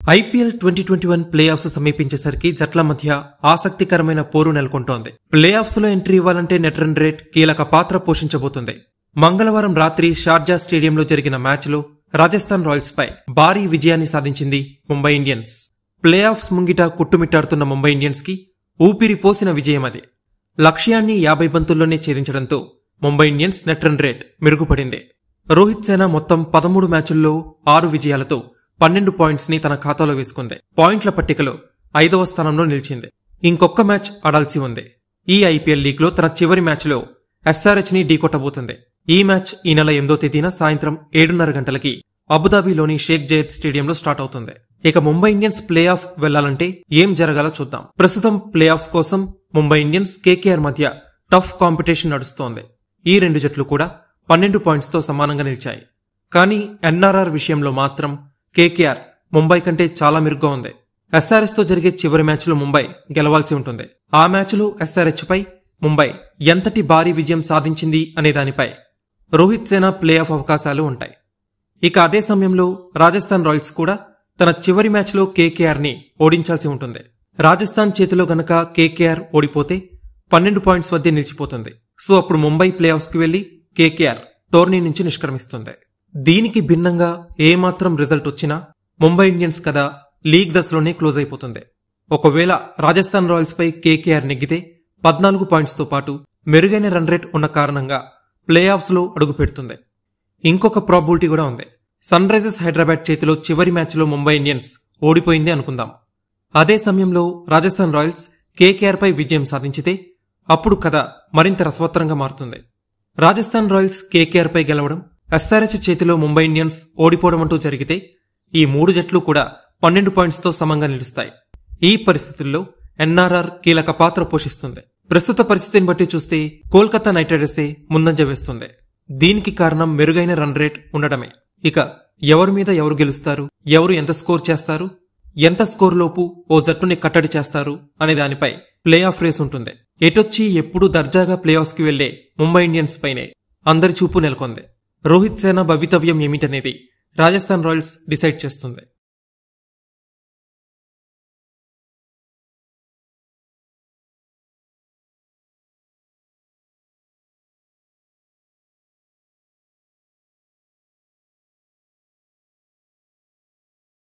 IPL twenty twenty one playoffs సమీపించేసరికి జట్ల మధ్య ఆసక్తికరమైన పోరు నెలకొంటోంది ప్లే ఆఫ్స్ లో ఎంట్రీ ఇవ్వాలంటే నెట్ రన్ రేట్ కీలక పాత్ర పోషించబోతుంది మంగళవారం రాత్రి షార్జా స్టేడియంలో జరిగిన మ్యాచ్లో రాజస్థాన్ రాయల్స్ పై భారీ విజయాన్ని సాధించింది ముంబై ఇండియన్స్ ప్లే ఆఫ్స్ ముంగిట కుట్టుమిట్టాడుతున్న ముంబై ఇండియన్స్ కి ఊపిరి పోసిన విజయం అది లక్ష్యాన్ని యాభై బంతుల్లోనే ఛేదించడంతో Mumbai Indians net run rate మెరుగుపడింది రోహిత్ సేన మొత్తం పదమూడు మ్యాచుల్లో ఆరు విజయాలతో పన్నెండు పాయింట్స్ ని తన ఖాతాలో వేసుకుంది పాయింట్ల పట్టికలో ఐదవ స్థానంలో నిలిచింది ఇంకొక మ్యాచ్ ఆడాల్సి ఉంది ఈ ఐపీఎల్ లీగ్ లో తన చివరి మ్యాచ్లో ఎస్ఆర్హెచ్ ని ఢీకొట్టబోతుంది ఈ మ్యాచ్ ఈ నెల ఎనిమిదో తేదీన సాయంత్రం ఏడున్నర గంటలకి అబుదాబిలోని షేక్ జయద్ స్టేడియంలో స్టార్ట్ అవుతుంది ఇక ముంబై ఇండియన్స్ ప్లే ఆఫ్ వెళ్లాలంటే ఏం జరగాలో చూద్దాం ప్రస్తుతం ప్లే ఆఫ్స్ కోసం ముంబై ఇండియన్స్ కేకేఆర్ మధ్య టఫ్ కాంపిటీషన్ నడుస్తోంది ఈ రెండు జట్లు కూడా పన్నెండు పాయింట్స్ తో సమానంగా నిలిచాయి కానీ ఎన్ఆర్ఆర్ విషయంలో మాత్రం కేకేఆర్ ముంబై కంటే చాలా మెరుగ్గా ఉంది ఎస్ఆర్హెచ్ తో జరిగే చివరి మ్యాచ్లో ముంబై గెలవాల్సి ఉంటుంది ఆ మ్యాచ్లో ఎస్ఆర్హెచ్ పై ముంబై ఎంతటి భారీ విజయం సాధించింది అనే దానిపై రోహిత్ సేన ప్లే ఆఫ్ అవకాశాలు ఉంటాయి ఇక అదే సమయంలో రాజస్థాన్ రాయల్స్ కూడా తన చివరి మ్యాచ్లో కేకేఆర్ ని ఓడించాల్సి ఉంటుంది రాజస్థాన్ చేతిలో గనక కేకేఆర్ ఓడిపోతే పన్నెండు పాయింట్స్ వద్ద నిలిచిపోతుంది సో అప్పుడు ముంబై ప్లే ఆఫ్స్ కి వెళ్లి కేకేఆర్ టోర్నీ నుంచి నిష్క్రమిస్తుంది దీనికి భిన్నంగా ఏమాత్రం రిజల్ట్ వచ్చినా ముంబై ఇండియన్స్ కథ లీగ్ దశలోనే క్లోజ్ అయిపోతుంది ఒకవేళ రాజస్థాన్ రాయల్స్ పై కేకేఆర్ నెగ్గితే పద్నాలుగు పాయింట్స్ తో పాటు మెరుగైన రన్ రేట్ ఉన్న కారణంగా ప్లే ఆఫ్స్ లో అడుగు పెడుతుంది ఇంకొక ప్రాబిలిటీ కూడా ఉంది సన్ రైజర్స్ హైదరాబాద్ చేతిలో చివరి మ్యాచ్లో ముంబై ఇండియన్స్ ఓడిపోయింది అనుకుందాం అదే సమయంలో రాజస్థాన్ రాయల్స్ కేకేఆర్ పై విజయం సాధించితే అప్పుడు కథ మరింత రసవత్తరంగా మారుతుంది రాజస్థాన్ రాయల్స్ కేకేఆర్ పై గెలవడం ఎస్ఆర్హెచ్ చేతిలో ముంబై ఇండియన్స్ ఓడిపోవడం అంటూ జరిగితే ఈ మూడు జట్లు కూడా పన్నెండు పాయింట్స్ తో సమంగా నిలుస్తాయి ఈ పరిస్థితుల్లో ఎన్ఆర్ఆర్ కీలక పాత్ర పోషిస్తుంది ప్రస్తుత పరిస్థితిని బట్టి చూస్తే కోల్కతా నైట్ రైడర్సే ముందంజ వేస్తుంది దీనికి కారణం మెరుగైన రన్ రేట్ ఉండడమే ఇక ఎవరి మీద ఎవరు గెలుస్తారు ఎవరు ఎంత స్కోర్ చేస్తారు ఎంత స్కోర్ లోపు ఓ జట్టుని కట్టడి చేస్తారు అనే దానిపై ప్లే ఆఫ్ రేస్ ఉంటుంది ఎటొచ్చి ఎప్పుడు దర్జాగా ప్లే ఆఫ్స్ కి వెళ్లే ముంబై ఇండియన్స్ పైనే అందరి చూపు నెలకొంది రోహిత్ సేన భవితవ్యం ఏమిటనేది రాజస్థాన్ రాయల్స్ డిసైడ్ చేస్తుంది